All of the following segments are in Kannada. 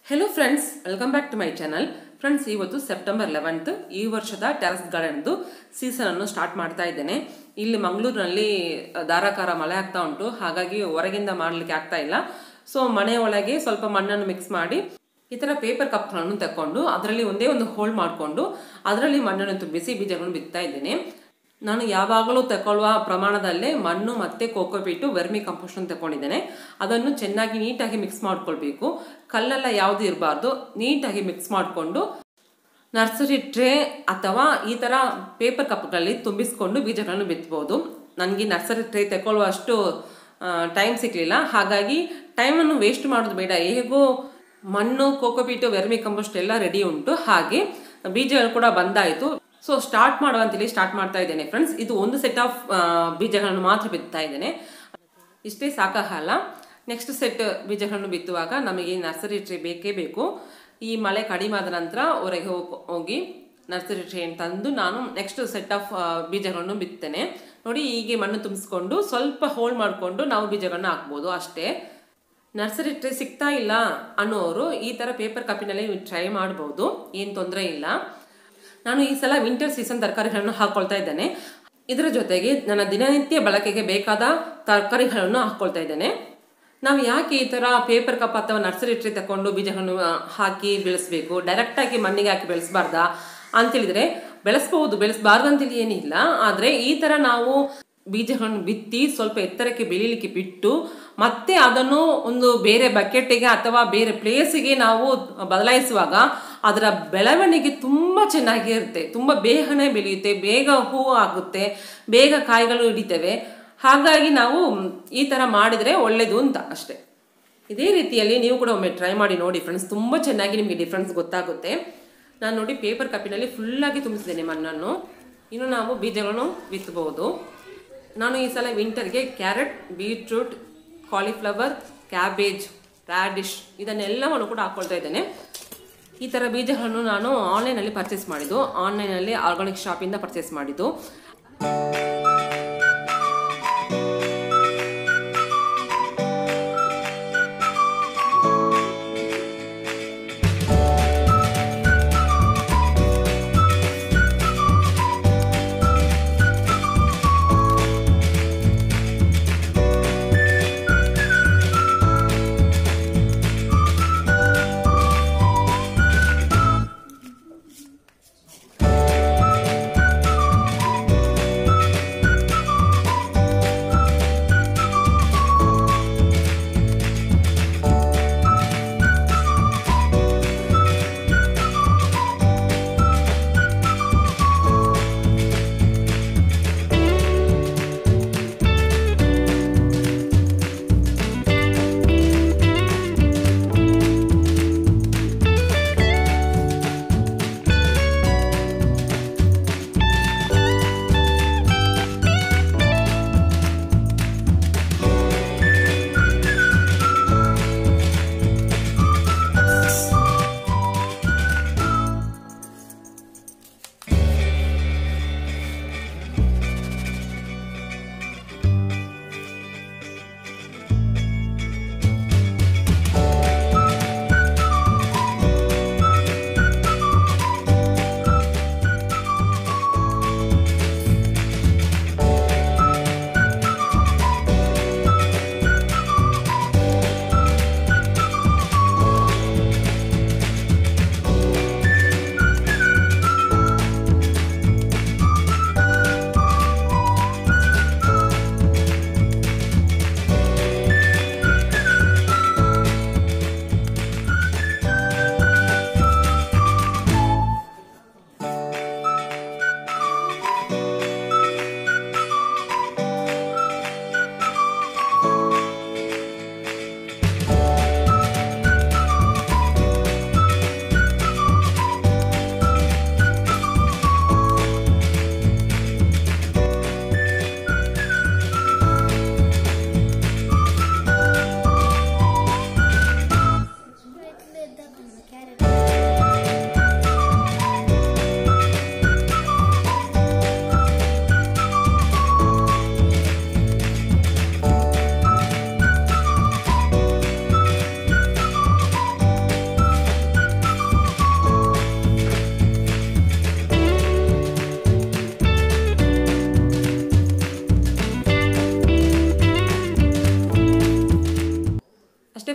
hello friends welcome back to my channel friends ಇವತ್ತು ಸೆಪ್ಟೆಂಬರ್ ಲೆವೆಂತ್ ಈ ವರ್ಷದ ಟೆರಸ್ ಗಾರ್ಡನ್ದು ಸೀಸನನ್ನು ಸ್ಟಾರ್ಟ್ ಮಾಡ್ತಾ ಇದ್ದೇನೆ ಇಲ್ಲಿ ಮಂಗಳೂರಿನಲ್ಲಿ ಧಾರಾಕಾರ ಮಳೆ ಆಗ್ತಾ ಉಂಟು ಹಾಗಾಗಿ ಹೊರಗಿಂದ ಮಾಡಲಿಕ್ಕೆ ಆಗ್ತಾ ಇಲ್ಲ ಸೊ ಮನೆ ಒಳಗೆ ಸ್ವಲ್ಪ ಮಣ್ಣನ್ನು ಮಿಕ್ಸ್ ಮಾಡಿ ಈ ಥರ ಪೇಪರ್ ಕಪ್ಗಳನ್ನು ತಗೊಂಡು ಅದರಲ್ಲಿ ಒಂದೇ ಒಂದು ಹೋಲ್ ಮಾಡಿಕೊಂಡು ಅದರಲ್ಲಿ ಮಣ್ಣನ್ನು ತುಂಬಿಸಿ ಬೀಜಗಳನ್ನು ಬಿತ್ತಾ ಇದ್ದೇನೆ ನಾನು ಯಾವಾಗಲೂ ತಗೊಳ್ಳುವ ಪ್ರಮಾಣದಲ್ಲೇ ಮಣ್ಣು ಮತ್ತೆ ಕೋಕೋಪೀಟು ವರ್ಮಿ ಕಂಪೋಸ್ಟ್ ತಗೊಂಡಿದ್ದೇನೆ ಅದನ್ನು ಚೆನ್ನಾಗಿ ನೀಟಾಗಿ ಮಿಕ್ಸ್ ಮಾಡ್ಕೊಳ್ಬೇಕು ಕಲ್ಲೆಲ್ಲ ಯಾವುದು ಇರಬಾರ್ದು ನೀಟಾಗಿ ಮಿಕ್ಸ್ ಮಾಡಿಕೊಂಡು ನರ್ಸರಿ ಟ್ರೇ ಅಥವಾ ಈ ಥರ ಪೇಪರ್ ಕಪ್ಗಳಲ್ಲಿ ತುಂಬಿಸ್ಕೊಂಡು ಬೀಜಗಳನ್ನು ಬಿತ್ತಬಹುದು ನನಗೆ ನರ್ಸರಿ ಟ್ರೇ ತಗೊಳ್ಳುವಷ್ಟು ಟೈಮ್ ಸಿಗಲಿಲ್ಲ ಹಾಗಾಗಿ ಟೈಮನ್ನು ವೇಸ್ಟ್ ಮಾಡೋದು ಬೇಡ ಹೇಗೋ ಮಣ್ಣು ಕೋಕೋಪೀಟು ವೆರ್ಮಿ ಕಂಪೋಸ್ಟ್ ಎಲ್ಲ ರೆಡಿ ಉಂಟು ಹಾಗೆ ಬೀಜಗಳು ಕೂಡ ಬಂದಾಯಿತು ಸೊ ಸ್ಟಾರ್ಟ್ ಮಾಡುವಂತೇಳಿ ಸ್ಟಾರ್ಟ್ ಮಾಡ್ತಾ ಇದ್ದೇನೆ ಫ್ರೆಂಡ್ಸ್ ಇದು ಒಂದು ಸೆಟ್ ಆಫ್ ಬೀಜಗಳನ್ನು ಮಾತ್ರ ಬಿತ್ತಾ ಇದ್ದೇನೆ ಇಷ್ಟೇ ಸಾಕಾಗಲ್ಲ ನೆಕ್ಸ್ಟ್ ಸೆಟ್ ಬೀಜಗಳನ್ನು ಬಿತ್ತುವಾಗ ನಮಗೆ ನರ್ಸರಿ ಟ್ರೇ ಬೇಕೇ ಬೇಕು ಈ ಮಳೆ ಕಡಿಮೆ ಆದ ನಂತರ ಹೊರಗೆ ಹೋಗಿ ನರ್ಸರಿ ಟ್ರೇನ್ ತಂದು ನಾನು ನೆಕ್ಸ್ಟ್ ಸೆಟ್ ಆಫ್ ಬೀಜಗಳನ್ನು ಬಿತ್ತೇನೆ ನೋಡಿ ಹೀಗೆ ಮಣ್ಣು ತುಂಬಿಸ್ಕೊಂಡು ಸ್ವಲ್ಪ ಹೋಲ್ಡ್ ಮಾಡಿಕೊಂಡು ನಾವು ಬೀಜಗಳನ್ನು ಹಾಕ್ಬೋದು ಅಷ್ಟೇ ನರ್ಸರಿ ಟ್ರೇ ಸಿಗ್ತಾ ಇಲ್ಲ ಅನ್ನೋರು ಈ ಥರ ಪೇಪರ್ ಕಪ್ಪಿನಲ್ಲಿ ಟ್ರೈ ಮಾಡ್ಬೋದು ಏನು ತೊಂದರೆ ಇಲ್ಲ ನಾನು ಈ ಸಲ ವಿಂಟರ್ ಸೀಸನ್ ತರಕಾರಿಗಳನ್ನು ಹಾಕ್ಕೊಳ್ತಾ ಇದ್ದೇನೆ ಇದರ ಜೊತೆಗೆ ನನ್ನ ದಿನನಿತ್ಯ ಬಳಕೆಗೆ ಬೇಕಾದ ತರಕಾರಿಗಳನ್ನು ಹಾಕ್ಕೊಳ್ತಾ ಇದ್ದೇನೆ ನಾವು ಯಾಕೆ ಈ ಥರ ಪೇಪರ್ ಕಪ್ ಅಥವಾ ನರ್ಸರಿ ಟ್ರೇ ತಗೊಂಡು ಬೀಜಗಳನ್ನು ಹಾಕಿ ಬೆಳೆಸಬೇಕು ಡೈರೆಕ್ಟಾಗಿ ಮಣ್ಣಿಗೆ ಹಾಕಿ ಬೆಳೆಸಬಾರ್ದಾ ಅಂತೇಳಿದರೆ ಬೆಳೆಸ್ಬೋದು ಬೆಳೆಸಬಾರ್ದು ಅಂತೇಳಿ ಏನಿಲ್ಲ ಆದರೆ ಈ ಥರ ನಾವು ಬೀಜಗಳನ್ನು ಬಿತ್ತಿ ಸ್ವಲ್ಪ ಎತ್ತರಕ್ಕೆ ಬೆಳೀಲಿಕ್ಕೆ ಬಿಟ್ಟು ಮತ್ತೆ ಅದನ್ನು ಒಂದು ಬೇರೆ ಬಕೆಟಿಗೆ ಅಥವಾ ಬೇರೆ ಪ್ಲೇಸಿಗೆ ನಾವು ಬದಲಾಯಿಸುವಾಗ ಅದರ ಬೆಳವಣಿಗೆ ತುಂಬ ಚೆನ್ನಾಗಿರುತ್ತೆ ತುಂಬ ಬೇಗನೆ ಬೆಳೆಯುತ್ತೆ ಬೇಗ ಹೂವು ಆಗುತ್ತೆ ಬೇಗ ಕಾಯಿಗಳು ಹಿಡಿತೇವೆ ಹಾಗಾಗಿ ನಾವು ಈ ಥರ ಮಾಡಿದರೆ ಒಳ್ಳೆಯದು ಅಂತ ಅಷ್ಟೇ ಇದೇ ರೀತಿಯಲ್ಲಿ ನೀವು ಕೂಡ ಒಮ್ಮೆ ಟ್ರೈ ಮಾಡಿ ನೋಡಿ ಫ್ರೆಂಡ್ಸ್ ತುಂಬ ಚೆನ್ನಾಗಿ ನಿಮಗೆ ಡಿಫ್ರೆನ್ಸ್ ಗೊತ್ತಾಗುತ್ತೆ ನಾನು ನೋಡಿ ಪೇಪರ್ ಕಪ್ಪಿನಲ್ಲಿ ಫುಲ್ಲಾಗಿ ತುಂಬಿಸಿದ್ದೇನೆ ಮಣ್ಣನ್ನು ಇನ್ನು ನಾವು ಬೀಜಗಳನ್ನು ಬಿತ್ತಬಹುದು ನಾನು ಈ ಸಲ ವಿಂಟರ್ಗೆ carrot beetroot cauliflower cabbage radish ಇದನ್ನೆಲ್ಲವನ್ನು ಕೂಡ ಹಾಕ್ಕೊಳ್ತಾ ಇದ್ದೇನೆ ಈ ಥರ ಬೀಜಗಳನ್ನು ನಾನು ಆನ್ಲೈನಲ್ಲಿ ಪರ್ಚೇಸ್ ಮಾಡಿದ್ದು ಆನ್ಲೈನಲ್ಲಿ ಆರ್ಗಾನಿಕ್ ಶಾಪಿಂದ ಪರ್ಚೇಸ್ ಮಾಡಿದ್ದು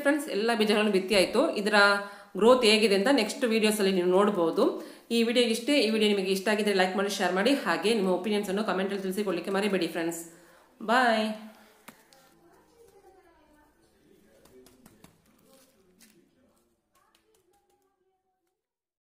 ಫ್ರೆಂಡ್ಸ್ ಎಲ್ಲ ಬೀಜಗಳನ್ನು ಬಿತ್ತಿ ಆಯಿತು ಇದರ ಗ್ರೋತ್ ಹೇಗಿದೆ ಅಂತ ನೆಕ್ಸ್ಟ್ ವೀಡಿಯೋಸಲ್ಲಿ ನೀವು ನೋಡ್ಬೋದು ಈ ವಿಡಿಯೋ ಇಷ್ಟೇ ಈ ವಿಡಿಯೋ ನಿಮಗೆ ಇಷ್ಟ ಆಗಿದ್ರೆ ಲೈಕ್ ಮಾಡಿ ಶೇರ್ ಮಾಡಿ ಹಾಗೆ ನಿಮ್ಮ ಒಪಿನಿಯನ್ಸನ್ನು ಕಮೆಂಟಲ್ಲಿ ತಿಳಿಸಿಕೊಳ್ಳಿಕ್ಕೆ ಮರಿಬೇಡಿ ಫ್ರೆಂಡ್ಸ್ ಬಾಯ್